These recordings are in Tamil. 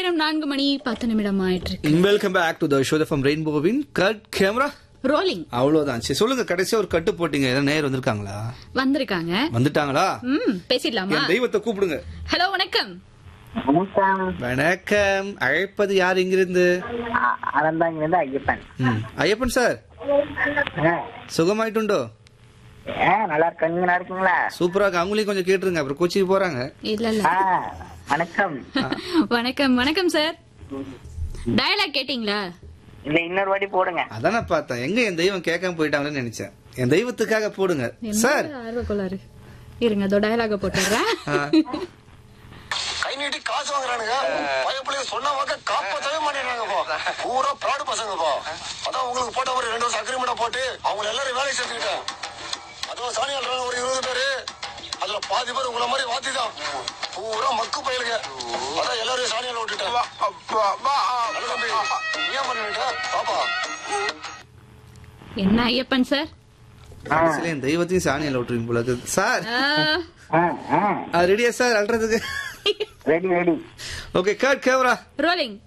நேரம் நான்கு மணி பத்து நிமிடம் ஆயிட்டு இருக்கு welcome back to the show from ரெயின்போவின் கட் கேமரா ரோலிங் அவ்வளவுதான் சரி சொல்லுங்க கடைசியா ஒரு கட்டு போட்டீங்க ஏதாவது நேர் வந்திருக்காங்களா வந்திருக்காங்க வந்துட்டாங்களா ம் பேசிடலாமா என் தெய்வத்தை கூப்பிடுங்க ஹலோ வணக்கம் வணக்கம் வணக்கம் அழைப்பது யார் இங்கிருந்து அறந்தாங்கிலிருந்து ஐயப்பன் ம். ஐயப்பன் சார் ஆ, சுகமாயிட்டுண்டோ ஆ, நல்லா இருக்க நீங்க நல்லா இருக்கீங்களா சூப்பரா இருக்கு அவங்களையும் கொஞ்சம் கேட்டுருங்க அப்புறம் கொச்சிக்கு போறாங்க இல்ல இல்ல ஆ, வணக்கம் வணக்கம் வணக்கம் சார் டயலாக் கேட்டிங்களா இல்ல இன்னொரு வாட்டி போடுங்க அதான் நான் பார்த்தேன் எங்க என் தெய்வம் கேட்காம போயிட்டாங்கன்னு நினைச்சேன் என் தெய்வத்துக்காக போடுங்க சார் ஆர்வ கோளாறு இருங்க அதோ டயலாக போட்டுறேன் ஆ. கை நீட்டி காசு வாங்குறானுங்க பயப்பிள்ளைங்க சொன்ன வாக்க காப்பாத்தவே மாட்டேங்கிறாங்கப்பா பூரா பிராடு பசங்கப்பா அதான் உங்களுக்கு போட்ட ஒரு ரெண்டு வருஷம் அக்ரிமெண்ட் போட்டு அவங்க எல்லாரும் வேலைக்கு சேர்த்துக்கிட்டேன் அதுவும் சாணி ஆடுறாங்க ஒரு இருபது பேரு அதுல பாதி பேர் உங்களை மாதிரி வாத்தி தான் பூரா மக்கு பயிலுங்க அதான் எல்லாரையும் சாணியால விட்டுட்டேன் நல்ல தம்பி, நீ ஏன் பண்ணிட்ட பாப்பா என்ன ஐயப்பன் சார் கடைசியில என் தெய்வத்தையும் சாணியில விட்டுருங்க போல இருக்கு. சார் ஆ, ரெடியா சார் அல்றதுக்கு ready ready okay cut camera rolling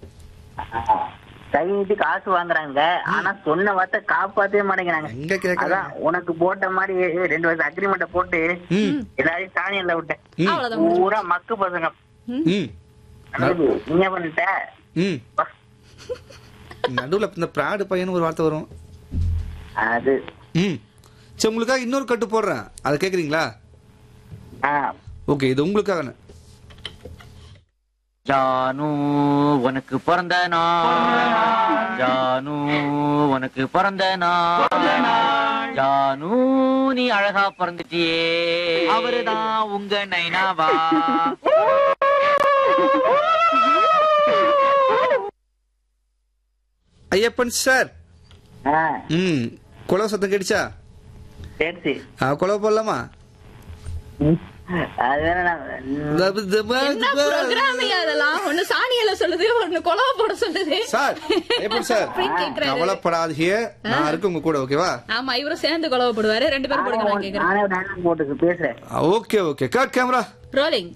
கை நீட்டி காசு வாங்குறாங்க ஆனா சொன்ன வார்த்தை காப்பாத்தவே மாட்டேங்கிறாங்க எங்க கேக்குறாங்க அதான் உனக்கு போட்ட மாதிரி ரெண்டு வருஷம் அக்ரிமெண்ட் போட்டு ம் எல்லாரையும் சாணியில விட்டேன் ம் அவ்வளவுதான் முடிஞ்சு. பூரா மக்கு பசங்க ம் நல்லது. நீ என்ன பண்ணிட்ட ம் நடுவுல இந்த பிராடு பையன் ஒரு வார்த்தை வரும் அது ம் சரி உங்களுக்காக இன்னொரு கட்டு போடுறேன் அதை கேக்குறீங்களா ஆ, ஓகே இது உங்களுக்காக ஜானு உனக்கு பிறந்த நாள் ஜானு உனக்கு பிறந்த நாள் ஜானு நீ அழகா பிறந்துட்டியே அவருதான் உங்க நைனாவா ஐயப்பன் சார் ஆ, ம் குலவ சத்தம் கேட்டுச்சா சரி சரி ஆ, குலவ போடலாமா அது வேற நான் என்ன ப்ரோக்ராம் அதெல்லாம் ஒண்ணு சாணியில சொல்லுது ஒண்ணு கொலவ போட சொல்லுது சார் ஐயப்பன் சார் அப்படின்னு கேக்குறாரு. கவலைப்படாதீங்க நான் இருக்கு உங்க கூட ஓகேவா ஆமா இவரும் சேர்ந்து கொலவ போடுவாரு ரெண்டு பேரும் போடுங்க நான் கேக்குறேன் நானே dialogue போட்டு பேசுறேன் okay okay cut camera rolling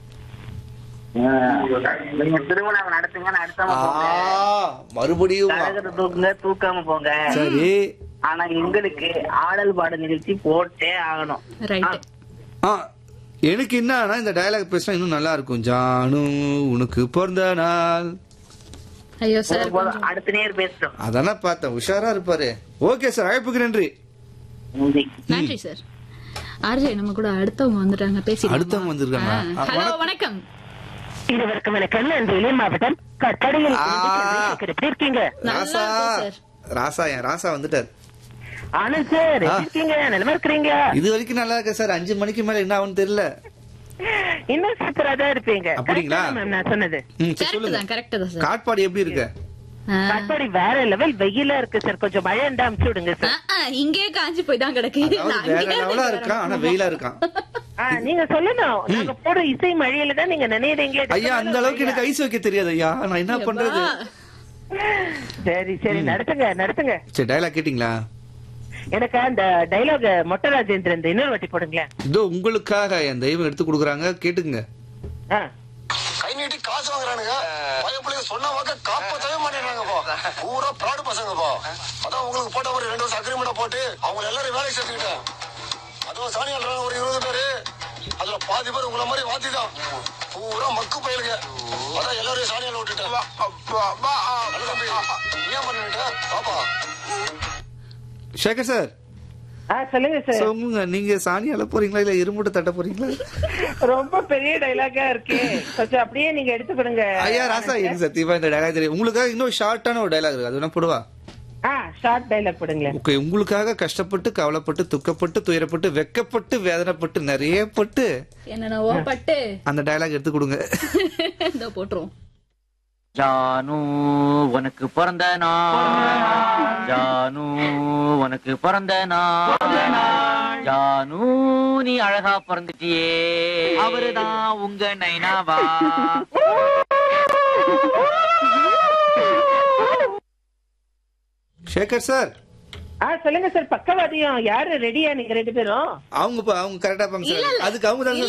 நீங்க திருமணம் நடத்துங்க நான் அடுத்தவங்க போங்க மறுபடியும் கழகத்தை தூக்குங்க தூக்காம போங்க சரி ஆனா எங்களுக்கு ஆடல் பாடல் நிகழ்ச்சி போட்டே ஆகணும் ரைட் ஆ எனக்கு என்னன்னா இந்த டயலாக் பேசினா இன்னும் நல்லா இருக்கும் ஜானு உனக்கு பிறந்த நாள் ஐயோ சார் போதும், போதும். அடுத்த நேர் பேசட்டும் அதானே பார்த்தேன் உஷாரா இருப்பாரு ஓகே சார் அழைப்புக்கு நன்றி நன்றி. நன்றி சார் ஆர்ஜே நம்ம கூட அடுத்தவங்க வந்துட்டாங்க பேசி அடுத்தவங்க வந்திருக்காங்களா? ஆ, ஹலோ வணக்கம். வணக்கம் இருவருக்கும் வணக்கம் நான் வேலூர் மாவட்டம் கட்டடையில் ஆ. எப்படி இருக்கீங்க நல்லா ராசா இருக்கும் சார். ராசா என் ராசா வந்துட்டார் ஆனந்த் சார் ஆ. எப்படி இருக்கீங்க நிலமா இருக்கிறீங்க இது வரைக்கும் நல்லா இருக்கு சார் அஞ்சு மணிக்கு மேல என்ன ஆகும்னு தெரியல இன்னும் சூப்பரா தான் இருப்பீங்க அப்படிங்களா? Correct தான் ma'am நான் சொன்னது ம், சரி கரெக்ட் சொல்லுங்க தான் கரெக்ட் தான் சார் காட்பாடி எப்படி இருக்கு ஆ. கட்டடி வேற லெவல் வெயிலா இருக்கு சார் கொஞ்சம் மழை இருந்தா அமுச்சு விடுங்க ஆ, சார் ஆ, இங்கே காஞ்சி போய் தான் கிடக்கு அதாவது நான் வேற இங்கே லெவலா இருந்து இருக்கான் ஆனா வரேன். வெயிலா இருக்கான் ஆ, நீங்க சொல்லணும் நாங்க போற இசை மழையில தான் நீங்க நினைறீங்க ஐயா அந்த அளவுக்கு எனக்கு ஐஸ் வைக்க தெரியாது ஐயா நான் என்ன பண்றது எப்பா. சரி சரி நடத்துங்க நடத்துங்க சரி டயலாக் கேட்டிங்களா எனக்கு அந்த டைலாக் மொட்டை ராஜேந்திரன் இந்த இன்னொரு வாட்டி போடுங்களேன் இதோ உங்களுக்காக என் தெய்வம் எடுத்து கொடுக்குறாங்க கேட்டுங்க ஆ. கை நீட்டி காசு வாங்குறானுங்க பயப்பிள்ளைங்க சொன்ன வாக்க காப்பாத்தவே மாட்டேங்கிறாங்கப்பா பூரா பிராடு பசங்கப்பா அதான் உங்களுக்கு போட்ட ஒரு ரெண்டு வருஷம் அக்ரிமெண்ட் போட்டு அவங்க எல்லாரும் வேலைக்கு சேர்த்துக்கிட்டேன் அதுவும் சாணி ஆடுறாங்க ஒரு இருபது பேரு அதுல பாதி பேர் உங்களை மாதிரி வாத்தி தான் பூரா மக்கு பயிலுங்க அதான் எல்லாரையும் சாணியால விட்டுட்டேன் நல்ல தம்பி, நீ ஏன் பண்ணிட்ட பாப்பா சேகர் சார் ஆ சொல்லுங்க சார் சொல்லுங்க நீங்க சாணி அள்ள போறீங்களா இல்ல இருமுட்டை தட்ட போறீங்களா ரொம்ப பெரிய டைலாக்கா இருக்கு கொஞ்சம் அப்படியே நீங்க எடுத்துக்கிடுங்க ஐயா ராசா எனக்கு சத்தியமா இந்த டயலாக் தெரியும் உங்களுக்காக இன்னும் ஷார்ட்டான ஒரு டயலாக் இருக்கு அது வேணா போடுவா ஆ ஷார்ட் டைலாக் போடுங்களேன் ஓகே உங்களுக்காக கஷ்டப்பட்டு கவலைப்பட்டு துக்கப்பட்டு துயரப்பட்டு வெக்கப்பட்டு வேதனைப்பட்டு நிறைய பட்டு என்னென்னவோ பட்டு அந்த டயலாக் எடுத்து கொடுங்க இதோ போட்டுருவோம் ஜானு உனக்கு பிறந்த நாள் ஜானு உனக்கு பிறந்த நாள் ஜானு நீ அழகா பிறந்துட்டியே அவருதான் உங்க நைனாவா சேகர் சார் ஆ சொல்லுங்க சார் பக்கவாதியம் யாரு ரெடியா நீங்க ரெண்டு பேரும் அவங்க ப- அவங்க கரெக்டா இருப்பாங்க சார் அதுக்கு அவங்க தான்